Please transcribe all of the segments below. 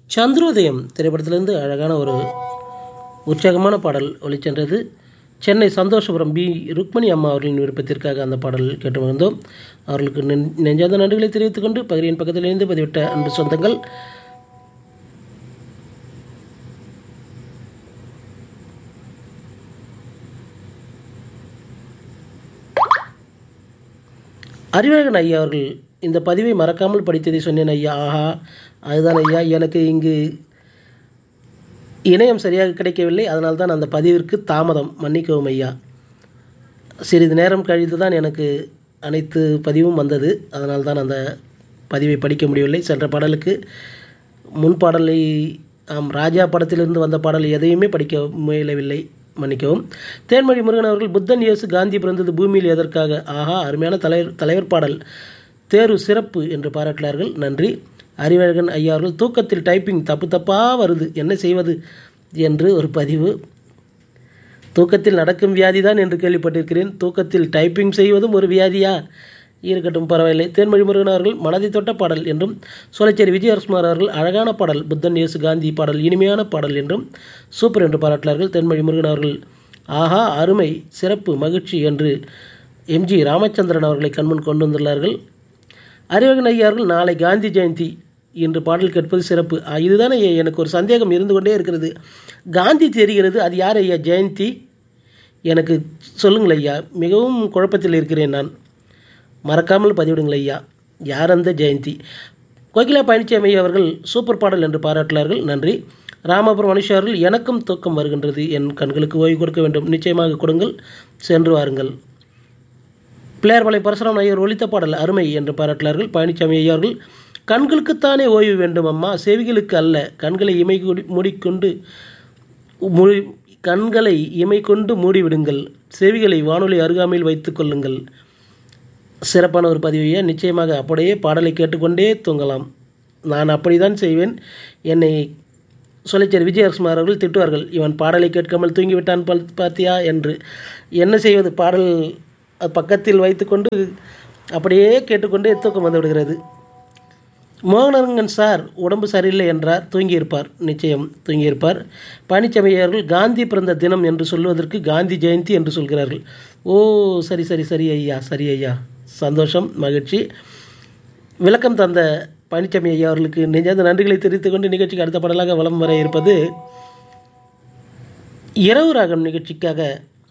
சந்திரோதயம் திரைப்படத்திலிருந்து அழகான ஒரு உற்சாகமான பாடல் ஒளிச்சென்றது சென்னை சந்தோஷபுரம் பி ருக்மணி அம்மா அவர்களின் விருப்பத்திற்காக அந்த பாடல் கேட்டு வந்தோம் அவர்களுக்கு நெஞ் நெஞ்சாத நன்றிகளை தெரிவித்துக் கொண்டு பகிரின் பக்கத்தில் இணைந்து பதிவிட்ட அன்பு சொந்தங்கள் அறிவழகன் ஐயா அவர்கள் இந்த பதிவை மறக்காமல் படித்ததை சொன்னேன் ஐயா ஆஹா அதுதான் ஐயா எனக்கு இங்கு இணையம் சரியாக கிடைக்கவில்லை அதனால் தான் அந்த பதிவிற்கு தாமதம் மன்னிக்கவும் ஐயா சிறிது நேரம் கழித்து தான் எனக்கு அனைத்து பதிவும் வந்தது அதனால் தான் அந்த பதிவை படிக்க முடியவில்லை சென்ற பாடலுக்கு முன் பாடலை ஆம் ராஜா படத்திலிருந்து வந்த பாடல் எதையுமே படிக்க முயலவில்லை மன்னிக்கவும் தேன்மொழி முருகன் அவர்கள் புத்தன் இயேசு காந்தி பிறந்தது பூமியில் எதற்காக ஆஹா அருமையான தலைவர் தலைவர் பாடல் தேர்வு சிறப்பு என்று பாராட்டினார்கள் நன்றி அறிவழகன் ஐயா அவர்கள் தூக்கத்தில் டைப்பிங் தப்பு தப்பாக வருது என்ன செய்வது என்று ஒரு பதிவு தூக்கத்தில் நடக்கும் வியாதி தான் என்று கேள்விப்பட்டிருக்கிறேன் தூக்கத்தில் டைப்பிங் செய்வதும் ஒரு வியாதியா இருக்கட்டும் பரவாயில்லை தேன்மொழி முருகன் அவர்கள் மனதை தொட்ட பாடல் என்றும் சோலைச்சேரி விஜயரசுமார் அவர்கள் அழகான பாடல் புத்தன் இயேசு காந்தி பாடல் இனிமையான பாடல் என்றும் சூப்பர் என்று பாராட்டினார்கள் தென்மொழி முருகன் அவர்கள் ஆஹா அருமை சிறப்பு மகிழ்ச்சி என்று எம்ஜி ராமச்சந்திரன் அவர்களை கண்முன் கொண்டு வந்துள்ளார்கள் அறிவகன் ஐயார்கள் நாளை காந்தி ஜெயந்தி என்று பாடல் கேட்பது சிறப்பு ஆ, இதுதானே எனக்கு ஒரு சந்தேகம் இருந்து கொண்டே இருக்கிறது காந்தி தெரிகிறது அது யார் ஐயா ஜெயந்தி எனக்கு சொல்லுங்கள் ஐயா மிகவும் குழப்பத்தில் இருக்கிறேன் நான் மறக்காமல் பதிவிடுங்கள் ஐயா யார் அந்த ஜெயந்தி கோகிலா பழனிசாமி அவர்கள் சூப்பர் பாடல் என்று பாராட்டினார்கள் நன்றி ராமபுரம் மனுஷ அவர்கள் எனக்கும் தூக்கம் வருகின்றது என் கண்களுக்கு ஓய்வு கொடுக்க வேண்டும் நிச்சயமாக கொடுங்கள் சென்று வாருங்கள் பிள்ளையார்பாளையம் பரசுராமன் ஐயர் ஒலித்த பாடல் அருமை என்று பாராட்டினார்கள் பழனிசாமி ஐயா அவர்கள் கண்களுக்குத்தானே ஓய்வு வேண்டும் அம்மா செவிகளுக்கு அல்ல கண்களை இமை கூடி- மூடிக்கொண்டு மூடி கண்களை இமை கொண்டு மூடிவிடுங்கள் செவிகளை வானொலி அருகாமையில் வைத்துக் கொள்ளுங்கள் சிறப்பான ஒரு பதிவையா நிச்சயமாக அப்படியே பாடலை கேட்டுக்கொண்டே தூங்கலாம் நான் அப்படிதான் செய்வேன் என்னை சொல்லிச்சர் விஜயகுமார் அவர்கள் திட்டுவார்கள் இவன் பாடலை கேட்காமல் தூங்கிவிட்டான் பல் பாத்தியா என்று என்ன செய்வது பாடல் அது பக்கத்தில் வைத்துக்கொண்டு அப்படியே கேட்டுக்கொண்டே தூக்கம் வந்து விடுகிறது மோகனரங்கன் சார் உடம்பு சரியில்லை என்றார் தூங்கியிருப்பார் நிச்சயம் தூங்கியிருப்பார் பழனிசாமி அவர்கள் காந்தி பிறந்த தினம் என்று சொல்வதற்கு காந்தி ஜெயந்தி என்று சொல்கிறார்கள் ஓ சரி சரி சரி ஐயா சரி ஐயா சந்தோஷம் மகிழ்ச்சி விளக்கம் தந்த பழனிசாமி ஐயா அவர்களுக்கு நெஞ்சார்ந்த நன்றிகளை தெரிவித்துக் கொண்டு நிகழ்ச்சிக்கு அடுத்த பாடலாக வலம் வர இருப்பது இரவு ராகம் நிகழ்ச்சிக்காக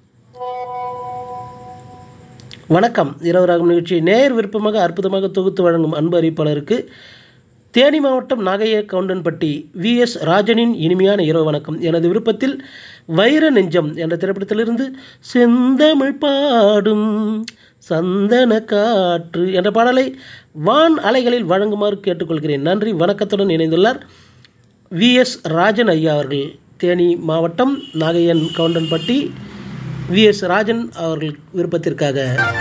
வணக்கம் இரவு ராகம் நிகழ்ச்சி நேர் விருப்பமாக அற்புதமாக தொகுத்து வழங்கும் அன்பு அறிவிப்பாளருக்கு தேனி மாவட்டம் நாகைய கவுண்டன்பட்டி வி எஸ் ராஜனின் இனிமையான இரவு வணக்கம் எனது விருப்பத்தில் வைர நெஞ்சம் என்ற திரைப்படத்திலிருந்து செந்தமிழ் பாடும் சந்தன காற்று என்ற பாடலை வான் அலைகளில் வழங்குமாறு கேட்டுக்கொள்கிறேன் நன்றி வணக்கத்துடன் இணைந்துள்ளார் வி எஸ் ராஜன் ஐயா அவர்கள் தேனி மாவட்டம் நாகையன் கவுண்டன்பட்டி வி எஸ் ராஜன் அவர்கள் விருப்பத்திற்காக